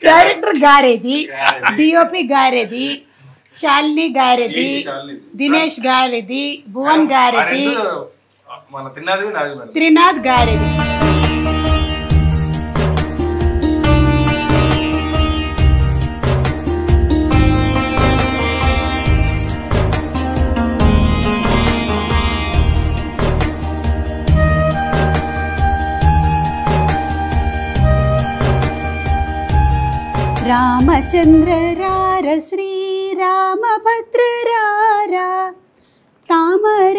Director గారేది DOP గారేది శాలిని గారేది ఏంటి శాలినిది? దినేష్ గారేది భువన్ ఆ గారేది రెండు మన తిన్నది నాది మేడం త్రినాథ్ గారేది రామచంద్ర రార శ్రీరామభద్ర రారా తామర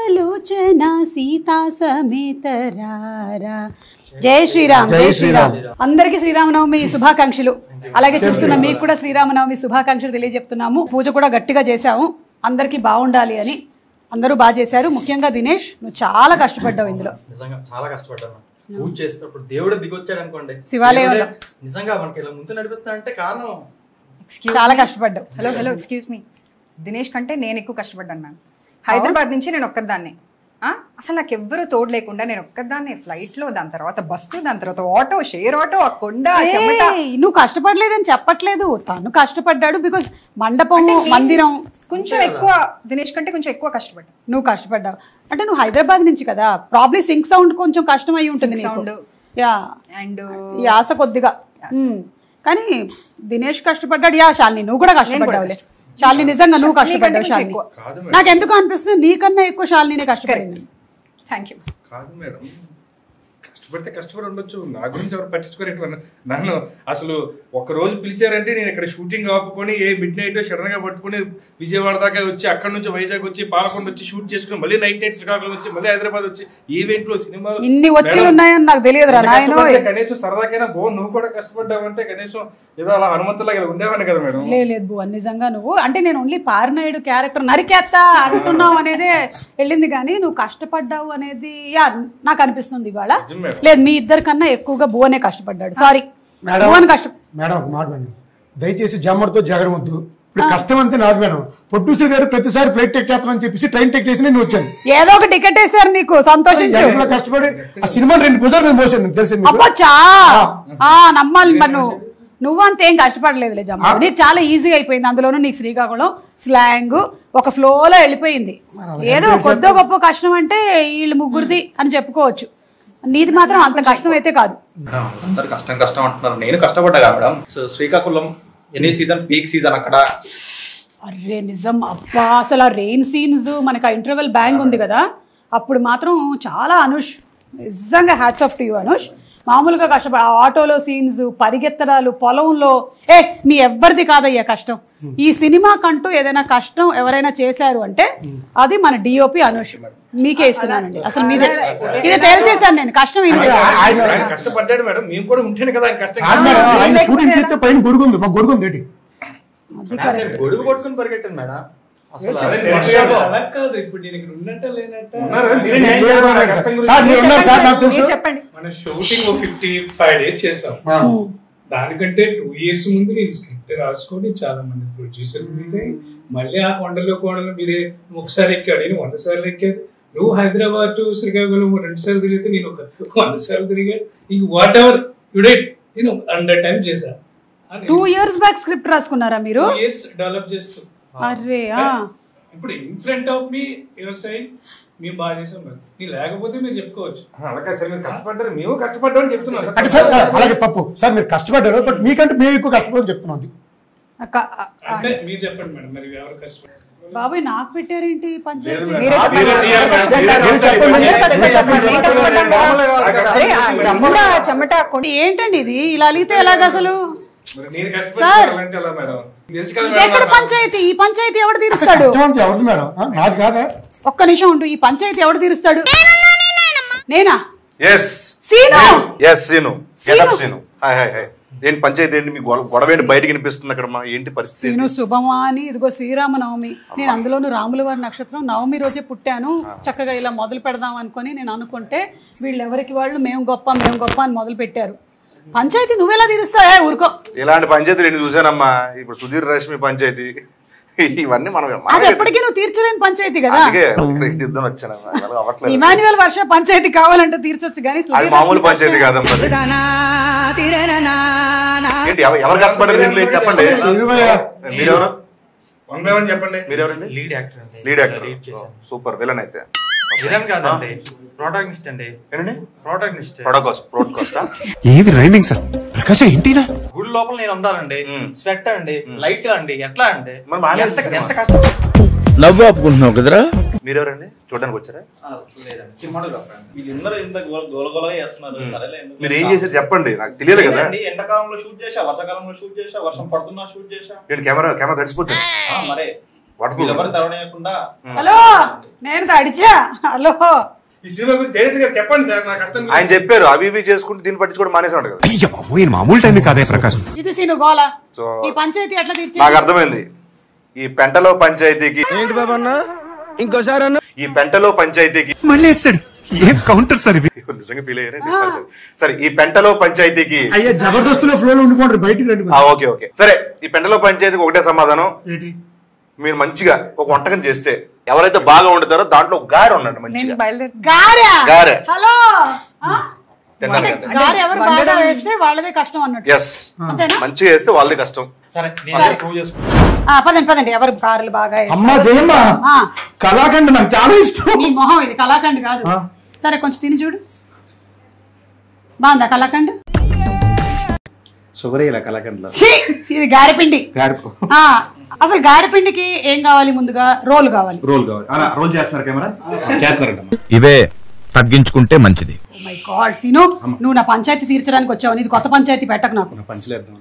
సలోచన సీతా సమేత రారా జై శ్రీరామ్ జై శ్రీరామ్ అందరికీ శ్రీరామనవమి శుభాకాంక్షలు అలాగే చూస్తున్న మీకు కూడా శ్రీరామనవమి శుభాకాంక్షలు తెలియజెప్తున్నాము పూజ కూడా గట్టిగా చేశాము అందరికీ బాగుండాలి అని అందరూ బాగా చేశారు ముఖ్యంగా దినేష్ నువ్వు చాలా కష్టపడ్డావు ఇందులో నిజంగా చాలా కష్టపడ్డాను పూజ చేస్తున్నప్పుడు దేవుడు దిగొచ్చాడు అనుకోండి శివాలయంలో. దేవుడే నిజంగా మనకి ఇలా ముందు నడిపిస్తా అంటే కారణం ఎక్స్క్యూజ్ చాలా కష్టపడ్డావు hello hello excuse me Dinesh కంటే నేను ఎక్కువ కష్టపడ్డాను మ్యామ్ హైదరాబాద్ నుంచి నేను ఒక్కదాన్నే ఆ? అసలు నాకు ఎవ్వరూ తోడు లేకుండా నేను ఒక్కదాన్నే ఫ్లైట్ లో దాని తర్వాత బస్సు దాని తర్వాత ఆటో షేర్ ఆటో ఆ కొండ ఆ చెమట ఏయ్, నువ్వు కష్టపడలేదని చెప్పట్లేదు తను కష్టపడ్డాడు బికాస్ మండపం మందిరం కొంచెం ఎక్కువ దినేష్ కంటే కొంచెం ఎక్కువ కష్టపడ్డా నువ్వు కష్టపడ్డావు అంటే నువ్వు హైదరాబాద్ నుంచి కదా ప్రాబ్లీ సింక్ సౌండ్ కొంచెం కష్టం అయి ఉంటుంది Sync నీకు. sound. యా అండ్ ఈ ఆశ కొద్దిగా మ్మ్. కానీ దినేష్ కష్టపడ్డాడు యా శాలిని నువ్వు కూడా కష్టపడ్డావులే శాలిని నిజంగా నువ్వు కష్టపడ్డావు నీకంటే శాలిని కొంచెం కాదు మేడం. నాకు ఎందుకు అనిపిస్తుంది నీకన్నా ఎక్కువ శాలిని కష్టపడింది థ్యాంక్ యూ కాదు మేడం కష్టపడితే కష్టపడి ఉండొచ్చు నా గురించి ఎవరు పట్టించుకోరేటి నన్ను అసలు ఒక రోజు పిలిచారంటే నేను ఇక్కడ షూటింగ్ ఆపుకొని ఏ మిడ్ నైట్ సడన్ గా పట్టుకుని విజయవాడ దాకా వచ్చి అక్కడ నుంచి వైజాగ్ వచ్చి పాలకొండ వచ్చి షూట్ చేసుకుని మళ్ళీ నైట్ నైట్ శ్రీకాకుళం వచ్చి మళ్ళీ హైదరాబాద్ వచ్చి ఈవెంట్ లో సినిమాలు ఇన్ని వచ్చీలు మేడం, ఉన్నాయని నాకు తెలియదురా ఇంత నాయనో కష్టపడితే కనీసం సరదాకైనా బో నువ్వు కూడా కష్టపడ్డావంటే కనీసం ఏదో అలా హనుమంతులాగా ఇలా ఉండేవాడిని కదా మేడం లే లేదు భువన్ నిజంగా నువ్వు అంటే నేను ఓన్లీ పారనాయుడు క్యారెక్టర్ నరికేస్తా అంటున్నావు అనేదే వెళ్ళింది కానీ నువ్వు కష్టపడ్డావు అనేది యా నాకు అనిపిస్తుంది ఇవాళ నిజం మేడం. లేదు మీ ఇద్దరి కన్నా ఎక్కువగా భువనే కష్టపడ్డాడు సారీ మేడం భువన్ కష్టం మేడం ఒక మాట మేడం దయచేసి జమ్మడితో జగడవద్దు ఇప్పుడు కష్టం అంతే నాది మేడం పొట్టూసరి గారు ప్రతిసారి ఫ్లైట్ ఎక్కేస్తానని చెప్పేసి ట్రైన్ ఎక్కేసి నేను వచ్చాను ఏదో ఒక టికెట్ వేసారు నీకు సంతోషించు ఎంతలో కష్టపడి ఆ సినిమా రెండు భుజాలు నేను పోసాను మీకు తెలిసి మీకు అబ్బచ్చా ఆ నమ్మాలి మరి నువ్వు నువ్వు అంతేం కష్టపడలేదులే జమ్మ నీకు చాలా ఈజీ అయిపోయింది అందులోనూ నీకు శ్రీకాకుళం స్లాంగ్ ఒక ఫ్లోలో వెళ్ళిపోయింది ఏదో కొద్దో గొప్ప కష్టం అంటే వీళ్ళు ముగ్గురిది అని చెప్పుకోవచ్చు నీది మాత్రం అంత కష్టం అయితే కాదు మేడం అందరు కష్టం కష్టం అంటున్నారు నేను కష్టపడ్డా కదా madam so Srikakulam any season peak season అక్కడ అరే నిజం అబ్బా అసలు ఆ రెయిన్ సీన్స్ మనకి ఆ ఇంటర్వెల్ బ్యాంగ్ ఉంది కదా అప్పుడు మాత్రం చాలా అనుష్ నిజంగా hats off to you Anush మామూలుగా కష్టపడి ఆ ఆటోలో సీన్స్ పరిగెత్తడాలు పొలంలో ఏ నీ ఎవ్వరిది కాదయ్యా కష్టం ఈ సినిమాకంటూ ఏదైనా కష్టం ఎవరైనా చేశారు అంటే అది మన డిఓపి అనుష్ మీకే ఇస్తున్నానండి అసలు మీదే ఇది తేల్చేశాను నేను కష్టం ఇది ఆయన కష్టపడ్డాడు మేడం మేము కూడా ఉంటేనే కదా ఆయన కష్టం కాదు మేడం ఆయన షూటింగ్ చేస్తే పైన గొడుగు ఉంది మాకు గొడుగు ఉంది ఏంటి నేను గొడుగు పట్టుకుని పరిగెట్టాను మేడం అసలు అదే అది నెక్స్ట్ వర్షాలు. ఇయర్ అలా కాదు ఇప్పుడు నేను ఇక్కడ ఉన్నట్ట లేనట్ట ఉన్నారా? మీరే న్యాయం లేదు చేయాలి. మేడం, కష్టం గురించి. సార్ మీరు ఉన్నారు సార్ నాకు మీరు తెలుసు చెప్పండి మన షూటింగ్ ఫిఫ్టీ ఫైవ్ డేస్ చేసాం ఆ. దానికంటే టూ ఇయర్స్ ముందు నేను స్క్రిప్ట్ రాసుకొని చాలా మంది ప్రొడ్యూసర్ మీద మళ్ళీ ఆ కొండలో కొండలు మీరే నువ్వు ఒకసారి ఎక్కాడు నేను వంద సార్లు ఎక్కాడు నువ్వు హైదరాబాద్ టు శ్రీకాకుళం రెండు సార్లు తిరిగితే నేను ఒక వంద సార్లు తిరిగాడు ఇంక వాట్ ఎవర్ టుడే నేను హండ్రెడ్ టైం చేశాను టూ ఇయర్స్ బ్యాక్ స్క్రిప్ట్ రాసుకున్నారా మీరు టూ ఇయర్స్ డెవలప్ చేస్తూ అరే ఆ. ఇప్పుడు in front of me your side మేము బాగా చేసాం మరి నీ లేకపోతే మీరు చెప్పుకోవచ్చు అలా కాదు సార్ మీరు కష్టపడ్డారు మేము కష్టపడ్డామని చెప్తున్నాం అంటే సార్ అలాగే తప్పు సార్ మీరు కష్టపడ్డారు బట్ మీకంటే మేము ఎక్కువ కష్టపడని చెప్తున్నాం అది అక్క- ఆ- అంటే మీరు చెప్పండి మేడం మరి ఎవరు కష్టపడారు బాబాయ్ నాకు పెట్టారేంటి పంచాయతీ మీరే చెప్పండి. మీరే తీయాలి మేడం. మీరు చెప్పండి. అందరూ కష్టపడ్డాం. మేము కష్టపడ్డాం కదా. మామూలుగా కాదు కదా. అరే, ఆ ఎండ, చెమట కొండ ఏంటండి ఇది ఇలా అలిగితే ఎలాగ అసలు మరి నేను సార్. కష్టపడాలంటే ఎలా మేడం తెలుసు కదా ఇది మేడం ఎక్కడ నాకు. పంచాయతీ ఈ పంచాయతీ ఎవడు తీరుస్తాడు కష్టం అంతే ఎవరిది మేడం ఆ, నాది కాదా ఒక్క నిమిషం ఉండు ఈ పంచాయతీ ఎవడు తీరుస్తాడు నేనా yes Seenu yes Seenu Seenu. Getup Seenu hi hi hi ఏంటి పంచాయతీ ఏంటి మీ గొడవ గొడవ ఏంటి బయటకి వినిపిస్తుంది అక్కడ మా ఏంటి పరిస్థితి సీను శుభమా అని ఇదిగో శ్రీరామ నవమి నేను అందులోను రాముల వారి నక్షత్రం నవమి రోజే పుట్టాను చక్కగా ఇలా మొదలు పెడదాం అనుకొని నేను అనుకుంటే వీళ్ళు ఎవరికి వాళ్ళు మేము గొప్ప మేము గొప్ప అని మొదలు పెట్టారు పంచాయతీ నువ్వెలా తీరుస్తావా ఊరుకో ఇలాంటి పంచాయతీ నేను చూసానమ్మా ఇప్పుడు సుధీర్ రష్మి పంచాయతీ ఇవన్నీ మనం అది ఎప్పటికీ నువ్వు తీర్చలేని పంచాయతీ కదా అందుకే ఇక్కడికి దిద్దుని వచ్చాను అలాగే అవ్వట్లేదు ఇమాన్యువల్ వర్ష పంచాయతీ కావాలంటే తీర్చొచ్చు కానీ అది సుధీర్ మామూలు లక్ష్మి పంచాయతీ కష్టం. కాదమ్మా అది. ఏంటి ఎవ- ఎవరు కష్టపడారు దీంట్లో ఏంటి చెప్పండి మీరెవరు వన్ బై వన్ చెప్పండి మీరెవరండి లీడ్ యాక్టర్ అండి లీడ్ యాక్టర్ లీడ్ చేశాను సూపర్ విలన్ అయితే విలన్ కాదండి ప్రోటాగనిస్ట్ అండి ఏంటండి ప్రోటాగనిస్ట్ ప్రోటోకాస్ట్ ప్రోటోకాస్టా ఏది రైమింగ్ సార్ ప్రకాశం ఏంటినా గుడి లోపల నేను ఉండాలండి మ్మ్. స్వెట్ అండి లైట్ అండి ఎట్లా అండి మరి బాగానే ఎంత ఉంది ఎంత కష్టం నవ్వు ఆపుకుంటున్నావు కదరా మీరెవరండి చూడడానికి వచ్చారా లేదండి సినిమాటోగ్రాఫర్ అండి వీళ్ళందరూ ఇంత గోలగోల చేస్తున్నారు సరేలే ఎందుకు? మీరు ఏం చేశారు చెప్పండి నాకు తెలియదు కదా లేదండి, ఎండాకాలంలో షూట్ చేసా వర్షాకాలంలో షూట్ చేసా వర్షం పడుతున్నా షూట్ చేసా నేను కెమెరా కెమెరా తడిసిపోతుంది ఆ, మరే వాటర్ వీళ్ళెవరిని తెరవనీయకుండా హలో నేను తడిచా హలో ఈ సినిమా గురించి డైరెక్ట్ గా చెప్పండి సార్ నా కష్టం ఆయన చెప్పారు అవి ఇవి చేసుకుంటూ దీన్ని పట్టించుకోవడం మానేసాడు కదా అయ్య బాబోయ్ మామూలు టైం కాదే ప్రకాశం ఇది సీను గోల సో ఈ పంచాయతీ ఎట్లా తీర్చే నాకు అర్థమైంది ఈ పెంటలో పంచాయతీకి ఏంటి బాబా అన్న ఇంకోసారి అన్న ఈ పెంటలో పంచాయతీకి మళ్ళీ వేస్తాడు ఏం కౌంటర్ సార్ ఇవి నిజంగా ఫీల్ అయ్యారండి సరే, సరే. సరే ఈ పెంటలో పంచాయతీకి అయ్యా జబర్దస్తులో ఫ్లోలో ఉండిపోండి బయటికి రండి ఆ, ఓకే ఓకే సరే ఈ పెంటలో పంచాయతీకి ఒకటే సమాధానం ఏంటి మీరు మంచిగా ఒక వంటకం చేస్తే ఎవరైతే బాగా వండుతారో దాంట్లో ఒక గారె ఉండండి నేను మంచిగా బయలుదేరి గారె గారె హలో ఆ? తిన్నాను అంటే కదా గారె ఎవరు బాగా వేస్తే వాళ్ళదే కష్టం అన్నట్టు ఎస్ అంతేనా మంచిగా వేస్తే వాళ్ళది కష్టం సరే నేను ప్రూవ్ చేసుకుంటా ఆ, పదండి పదండి ఎవరు గారెలు బాగా వేస్తారు? అమ్మా జయమ్మ ఆ, కళాఖండ నాకు చాలా ఇష్టం నీ మొహం ఇది కళాకండ్ కాదు ఆ. సరే కొంచెం తిని చూడు బాగుందా కళాకండ్ షుగర్ ఇలా కలకండ్లో ఛీ ఇది గారెపిండి ఆ, అసలు గారెపిండికి ఏం కావాలి ముందుగా రోల్ కావాలి రోల్ కావాలి అలా రోల్ చేస్తున్నారు కెమెరా చేస్తున్నారంట ఇవే తగ్గించుకుంటే మంచిది మై గాడ్ సీను నువ్వు నా పంచాయతీ తీర్చడానికి వచ్చావు ఇది కొత్త పంచాయతీ పెట్టకు నాకు పంచలేద్దాం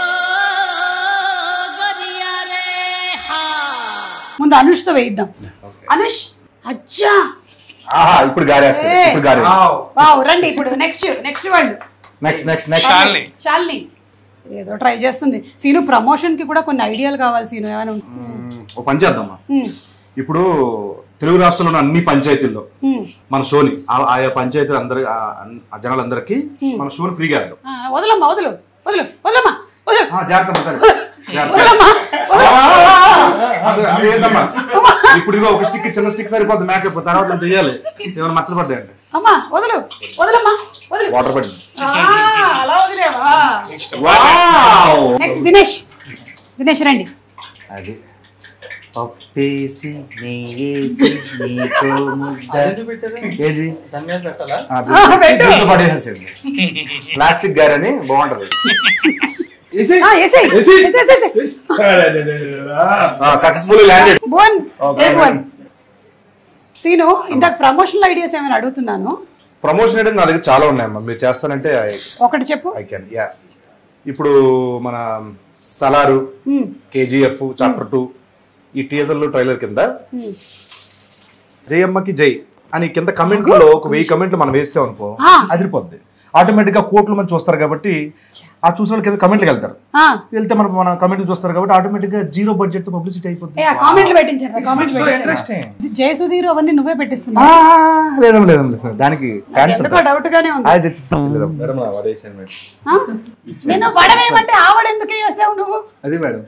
ముందు అనుష్తో వేయిద్దాం అనుష్ అజ్జా ఆహా ఇప్పుడు గారె ఏ. ఇప్పుడు గారె వావ్ రండి ఇప్పుడు నెక్స్ట్ నెక్స్ట్ వాళ్ళు next next next Shalini. Shalini ఏదో ట్రై చేస్తుంది సీను ప్రమోషన్ కి కూడా కొన్ని ఐడియాలు కావాలి సీను ఏమైనా ఉంటే. ఒక పని చేద్దామా ఉమ్, ఇప్పుడు తెలుగు రాష్ట్రంలో ఉన్న అన్ని పంచాయతీల్లో ఉమ్. మన షోని ఆ- ఆయా పంచాయతీలు అందరి ఆ- ఆ జనాలందరికీ మన షోని ఫ్రీగా వేద్దాం ఆ, వదలమ్మా వదులు వదులు వదలమ్మా వదులు ఆ, జాగ్రత్త మాట్లాడు. జాగ్రత్త. వదలమ్మా వదలు. అది- అది ఏందమ్మా? ఇప్పుడు ఇదిగో ఒక స్టిక్ చిన్న స్టిక్ సరిపోద్ది మేకప్ తర్వాత అంత చెయ్యాలి ఏమైనా మచ్చలు పడ్డాయండి అమ్మా వదులు వదలమ్మా వదులు వాటర్ పడింది ఆ, అలా వదిలేవా వావ్! నెక్స్ట్ దినేష్ దినేష్ రండి అది పప్పేసి నెయ్యేసి నీతో ముద్ద ఏది దాని మీద పెట్టాలా ఆ, ఆ, పెట్టు. దీంట్లో పడేసేసేయండి ప్లాస్టిక్ గారని బాగుంటది ఆ, ఏసేయ్. ఏసేయ్, ఏసేయ్, ఏసేయ్. Successful landed bone Okay, a bone madam. Seenu ఇందాక ప్రమోషనల్ ఐడియాస్ ఏమైనా అడుగుతున్నాను ప్రమోషన్ అంటే నా దగ్గర చాలా ఉన్నాయమ్మా మీరు చేస్తానంటే ఒకటి చెప్పు ఐ కెన్ యా ఇప్పుడు మన సలారు కేజీఎఫ్ చాప్టర్ టూ ఈ టీజర్లు ట్రైలర్ కింద జయమ్మకి జై అని కింద కమెంట్లో ఒక వెయ్యి కమెంట్లు మనం వేసాం అనుకో ఆ. అదిరిపోద్ది ఆటోమేటిక్ గా కోట్ల మంది చూస్తారు కాబట్టి ఆ చూసిన వాళ్ళు కింద కమెంట్లకు వెళ్తారు ఆ, వెళ్తే మనం మన కమెంట్లు చూస్తారు కాబట్టి ఆటోమేటిక్ గా జీరో బడ్జెట్ తో పబ్లిసిటీ అయిపోద్ది ఏ, ఆ కామెంట్లు పెట్టించారు కామెంట్లు పెట్టించారు ఇంట్రెస్టింగ్ జయ సుధీర్ అవన్నీ నువ్వే ఆ, పెట్టిస్తున్నావు లేదం లేదం లేదు దానికి క్యాన్సర్ ఎందుకో డౌట్ గానే ఉంది మేడం నా వడేసాను మేడం ఆ? నేను వడవేయమంటే ఆవిడ ఎందుకు వేసావు నువ్వు అది మేడం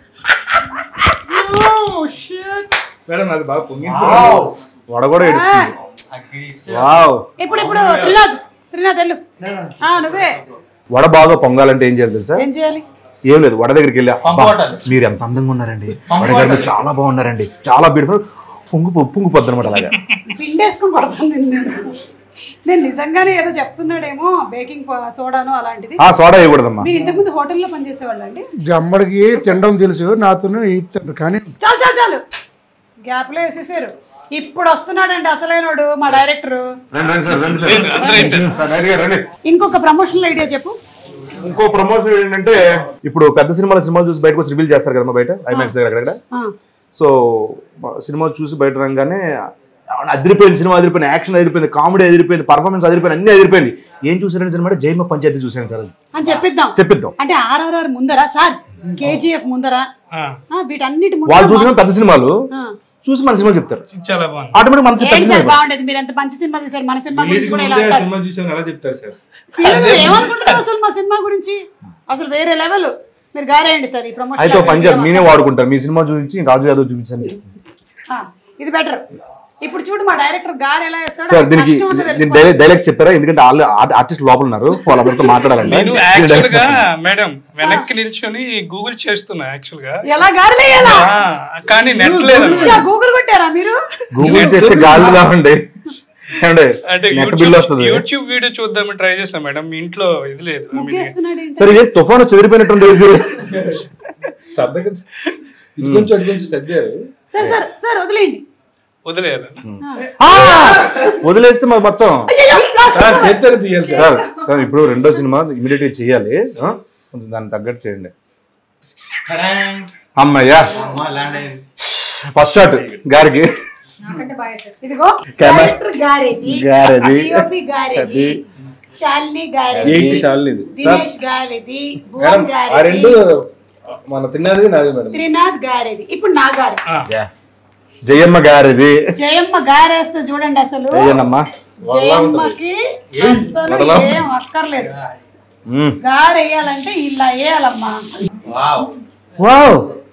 మేడం నాది బాగా పొంగింది వడ కూడా ఏడుస్తుంది వావ్ ఇప్పుడు ఇప్పుడు త్రినాథ్ త్రినాథ్ వెళ్ళు ఆ, నువ్వే వడ బాగా పొంగాలంటే ఏం చేయాలి తెలుసా ఏం చేయాలి ఏం లేదు వడ దగ్గరికి వెళ్ళా పంపు "అబ్బా, కొట్టాలి. మీరు ఎంత అందంగా ఉన్నారండి వడ గారు మీరు చాలా బాగున్నారండి చాలా బ్యూటిఫుల్ పొంగు పొంగిపోద్ది అనమాట అలాగా పిండేసుకుని కొడతాను నిన్ను నేను. నేను నిజంగానే ఏదో చెప్తున్నాడేమో బేకింగ్ సోడాను అలాంటిది ఆ సోడా వేయకూడదమ్మా మీరు ఇంతకుముందు హోటల్లో పనిచేసేవాళ్ళు అండి జమ్మడికి తినడం తెలుసు నాతోనే ఈతాడు కానీ చాలు చాలు చాలు గ్యాప్ లో వేసేసారు ఇప్పుడు వస్తున్నాడండి అసలైనోడు మా డైరెక్టర్ రండి రండి సార్ రండి సార్ సార్, రండి, రండి ఇంకొక ప్రమోషనల్ ఐడియా చెప్పు ఇంకో ప్రమోషన్ ఏంటంటే ఇప్పుడు పెద్ద సినిమాలు సినిమాలు చూసి బయటకు వచ్చి రివీల్ చేస్తారు కదమ్మా బయట ఐమాక్స్ దగ్గర అక్కడ ఆ, సో సినిమా చూసి బయట రాగానే "అవును, అదిరిపోయింది సినిమా అదిరిపోయింది యాక్షన్ అదిరిపోయింది కామెడీ అదిరిపోయింది పర్ఫార్మెన్స్ అదిరిపోయింది అన్ని అదిరిపోయింది ఏం చూసారని సినిమా అంటే జైమ పంచాయతీ చూసాను సార్ అని చెప్పిద్దాం చెప్పిద్దాం అంటే ఆర్ఆర్ఆర్ ముందరా సార్ కేజీఎఫ్ ముందరా ఆ, వీటన్నిటి వాళ్ళు ముందర చూసిన పెద్ద సినిమాలు ఆ. చూసి మన సినిమా చెప్తారు చాలా బాగుంది ఆటోమేటిక్ మన ఏంటి పెద్ద సార్ సినిమా బాగుండేది మీరు ఎంత మంచి సినిమా తీశారు మన సినిమా రిలీజ్ గురించి కూడా ఇలా ముందే అంటారు సినిమా చూసామని ఎలా చెప్తారు సార్ సీను, నువ్వు ఏమనుకుంటున్నావు అసలు మా సినిమా గురించి అసలు వేరే లెవెల్ మీరు గారేయండి సార్ ఈ ప్రమోషన్ అయితే ఒక పని చేద్దాం నేనే వాడుకుంటాను మీ సినిమా చూపించి రాజు యాదవ్ చూపించండి ఇది బెటర్ ఇప్పుడు చూడు మా డైరెక్టర్ గారు ఎలా వేస్తాడో సార్ అది దీనికి కష్టం ఉందో దీని తెలుసుకోవాలి. డైలాగ్స్ చెప్పారా ఎందుకంటే వాళ్ళు ఆర్టిస్ట్ లోపల ఉన్నారు వాళ్ళతో మాట్లాడాలండి నేను యాక్చువల్ గా మేడం వెనక్కి నిల్చొని గూగుల్ చేస్తున్నా యాక్చువల్ గా ఎలా గారెలేయాలా ఆ, కానీ నెట్ లేదు ఉషా, గూగుల్ కొట్టారా మీరు గూగుల్ చేస్తే గాలి రావండి ఏమండి అంటే నెట్ బిల్ వస్తుంది యూట్యూబ్ వీడియో చూద్దామని ట్రై చేశాను మేడం మీ ఇంట్లో ఇది లేదు I mean, ముగ్గేస్తున్నాడు ఏంటి? సరే ఇది తుఫాను చెదిరిపోయినట్టుంది ఇది సర్దగా ఇటు కొంచెం అటు కొంచెం సర్దారు సార్ సార్ సార్ వదిలేయండి వదిలేయాలి ఆ! వదిలేస్తే మరి మొత్తం అయ్యయ్యో, ప్లాస్టిక్ సార్ చేస్తారు తీయాలి సార్ సార్ సార్ ఇప్పుడు రెండో సినిమా ఇమీడియట్ గా చేయాలి ఆ? కొంచెం దాన్ని తగ్గట్టు చేయండి అమ్మయ్యా ఫస్ట్ షాట్ గారికి నాకంటే బాగా చేస్తారు ఇదిగో కెమెరా- డైరెక్టర్ గారేది గారేది. DOP గారేది శాలిని గారేది ఏంటి షాల్నిది దినేష్ గారేది మేడం భువన్ ఆ రెండు గారేది మన తిన్నది నాది మేడం త్రినాథ్ గారేది ఇప్పుడు నా గారు జయమ్మ గారిది జయమ్మ గారేస్తే చూడండి అసలు అయ్యానమ్మా జయమ్మకి అసలు ఏం అక్కర్లేదు మ్మ్. గారు వేయాలంటే ఇలా వేయాలమ్మా వావ్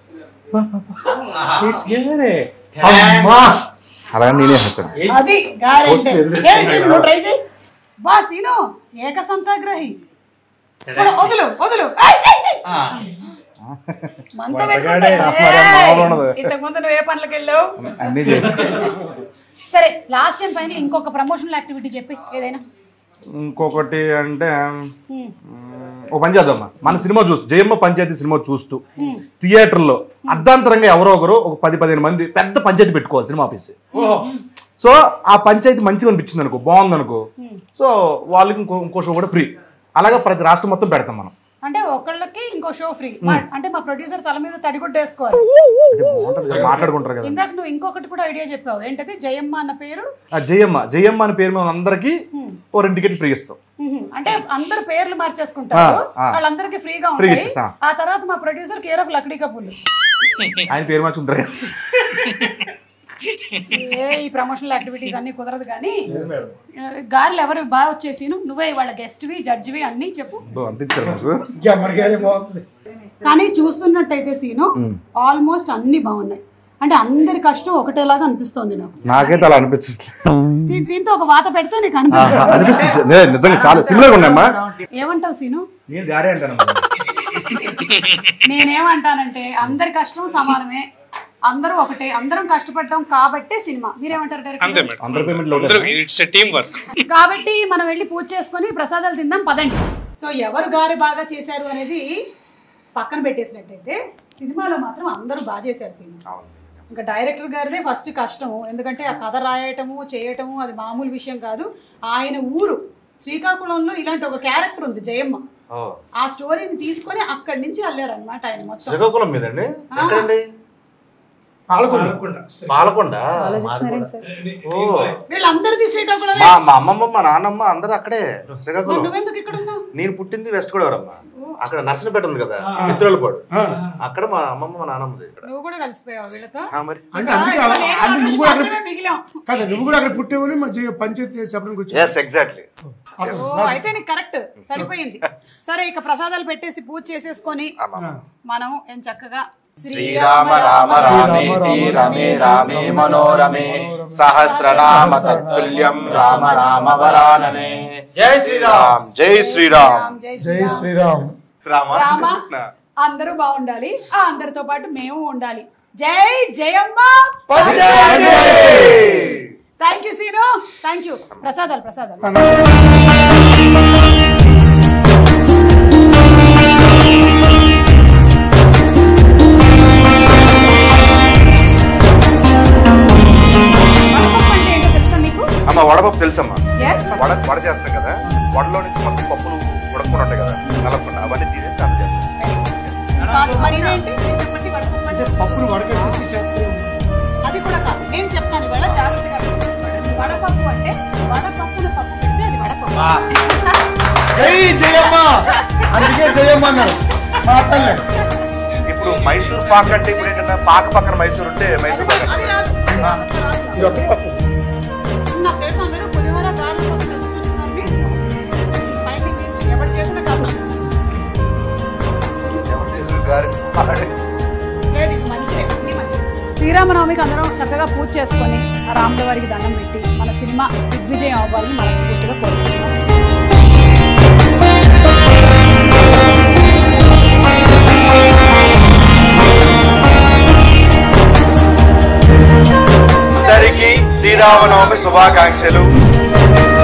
అమ్మా అలా నేనే వేస్తాను అది గారంటే ఏ సీను నువ్వు ట్రై చేయి బా సీను ఏక సంతాగ్రహి ఇప్పుడు వదులు వదులు ఏయ్, ఏయ్, ఏయ్. మనతో పెట్టుకుంటే, మరి మామూలు ఉండదు. ఏయ్, ఇంతకు ముందు నువ్వు ఏ పనులకు వెళ్ళావు అన్ని చేయి. సరే లాస్ట్ అండ్ ఫైనల్ ఇంకొక ప్రమోషనల్ యాక్టివిటీ చెప్పి ఏదైనా ఇంకొకటి అంటే మ్మ్, ఓ పని చేద్దామా మన సినిమా చూస్తూ జయమ్మ పంచాయతీ సినిమా చూస్తూ థియేటర్లో అర్ధాంతరంగా ఎవరో ఒకరు ఒక పది పదిహేను మంది పెద్ద పంచాయతీ పెట్టుకోవాలి సినిమా ఆఫీస్ సో ఆ పంచాయతీ మంచిగా అనిపించింది అనుకో బాగుంది అనుకో సో వాళ్ళకి ఇంకో ఇంకో షో కూడా ఫ్రీ అలాగా ప్రతి రాష్ట్రం మొత్తం పెడతాం మనం అంటే ఒకళ్ళకి ఇంకో షో ఫ్రీ అంటే మా ప్రొడ్యూసర్ తల మీద తడిగుడ్డ వేసుకోవాలి అంటే బాగుంటది కదా, మాట్లాడుకుంటారు కదా ఇందాక నువ్వు ఇంకొకటి కూడా ఐడియా చెప్పావు ఏంటది జయమ్మ అన్న పేరు ఆ జయమ్మ జయమ్మ అనే పేరు మీద అందరికి ఓ రెండు టికెట్ ఫ్రీ ఇస్తాం మ్మ్. అంటే అందరు పేర్లు మార్చేసుకుంటారు ఆ, ఆ. వాళ్ళందరికీ ఫ్రీగా Free ఉంటాయి ఇచ్చేస్తా. ఆ తర్వాత మా ప్రొడ్యూసర్ కేర్ ఆఫ్ లక్డీ కపుల్ ఆయన పేరు మార్చుకుంటారు ఏ ఈ ప్రమోషనల్ యాక్టివిటీస్ అన్ని కుదరదు కానీ ఆ, గారెలు ఎవరు బాగా వచ్చేసి నువ్వే వాళ్ళ గెస్ట్వి జడ్జివి అన్ని చెప్పు అంత ఇచ్చారు నాకు జమ్మడిగానే బాగుంది కానీ చూస్తున్నట్టయితే సీను ఆల్మోస్ట్ అన్ని బాగున్నాయి అంటే అందరి కష్టం ఒకటేలాగా అనిపిస్తోంది నాకు నాకైతే అలా అనిపించట్లేదు దీ- దీంతో ఒక వాత పెడితే నీకు అనిపిస్తుంది అనిపిస్తుంది నే- నిజంగా చాలా సిమిలర్ ఉన్నాయమ్మా ఏమంటావు సీను నేను గారే అంటాను నేనేమంటానంటే అందరి కష్టం సమానమే అందరూ ఒకటే అందరం కష్టపడ్డాం కాబట్టే సినిమా మీరేమంటారు అంతే డైరెక్టర్ మేడం అందరి పేమెంట్ లో అందరూ ఇట్స్ ఎ టీమ్ వర్క్ కాబట్టి మనం వెళ్ళి పూజ చేసుకొని ప్రసాదాలు తిందాం పదండి సో ఎవరు గారి బాగా చేశారు అనేది పక్కన పెట్టేసినట్టయితే సినిమాలో మాత్రం అందరూ బాగా చేశారు సినిమా ఇంకా డైరెక్టర్ గారిదే ఫస్ట్ కష్టం ఎందుకంటే ఆ కథ రాయటము చేయటము అది మామూలు విషయం కాదు ఆయన ఊరు శ్రీకాకుళంలో ఇలాంటి ఒక క్యారెక్టర్ ఉంది జయమ్మ ఆ స్టోరీని తీసుకొని అక్కడి నుంచి వెళ్ళారు అనమాట ఆయన మొత్తం శ్రీకాకుళం మీదండి ఎక్కడండి పాలకొండ పాలకొండ ఓ వీళ్ళందరిది శ్రీకాకుళమే మా మా అమ్మమ్మ మా నాన్నమ్మ అందరూ అక్కడే శ్రీకాకుళం నువ్వెందుకు ఇక్కడ ఉన్నావు నేను పుట్టింది వెస్ట్ గోదావరమ్మ అక్కడ నర్సనపేట ఉంది కదా మిత్రులపాడు అక్కడ మా అమ్మమ్మ మా నాన్నమ్మది ఇక్కడ నువ్వు కూడా కలిసిపోయావు వీళ్ళతో ఆ, మరి అంటే ఇంకా అందుకే ఇంకా నేను అంటే నువ్వు కూడా అక్కడ మాత్రమే మిగిలాం కదా నువ్వు కూడా అక్కడ పుట్టేవని మా జయ- పంచాయతీ చెప్పడానికి వచ్చి ఎస్ ఎగ్జాక్ట్లీ ఓ అయితే నీకు కరెక్ట్ సరిపోయింది సరే ఇక ప్రసాదాలు పెట్టేసి పూజ చేసేసుకొని మనం ఏం చక్కగా శ్రీరామ రామ రామేతి రమే రామే మనోరమే సహస్రనామ తత్తుల్యం రామ రామ వరాననే జై శ్రీరామ్ జై శ్రీరామ్ జై జై శ్రీరామ్ రామ రామ అందరూ బాగుండాలి ఆ అందరితో పాటు మేము ఉండాలి జై Jayamma thank you Seenu thank you ప్రసాదాలు ప్రసాదాలు వడపప్పు అంటే ఏంటో తెలుసా మీకు అమ్మ వడపప్పు తెలుసమ్మా Yes. వడ వడ చేస్తాం కదా వడలో నుంచి మొత్తం పప్పులు ఉడకుండా ఉంటాయి కదా నలపకుండా అవన్నీ తీసేసి దాంట్లో చేస్తాం కాదు, మరి ఇదేంటి చెప్పండి వడపప్పు అంటే పప్పును వడకట్టేసి చేస్తే అది కూడా కాదు నేను చెప్తాను ఇవాళ జాగ్రత్తగా వినండి. వడపప్పు అంటే వడపప్పును పప్పు పెడితే అది వడపప్పు జై జయమ్మ అందుకే జయమ్మ అన్నారు మా తల్లే ఇప్పుడు మైసూర్ పాక్ అంటే ఇప్పుడు ఏంటంటే పాక పక్కన మైసూర్ ఉంటే మైసూర్ పాక్ అది రాదు ఇది ఒక పప్పు నాకు తెలుసు అందరూ పులిహోర గారెల కోసం ఎదురు చూస్తున్నారు మీరు. పైకి మీరు ఎవరు చేసిన కాదు ఎవరు చేసిన శ్రీరామనవమికి అందరం చక్కగా పూజ చేసుకొని ఆ రాముల వారికి దండం పెట్టి మన సినిమా దిగ్విజయం అవ్వాలని మనస్ఫూర్తిగా కోరుకుంటున్నాం అందరికీ శ్రీరామనవమి శుభాకాంక్షలు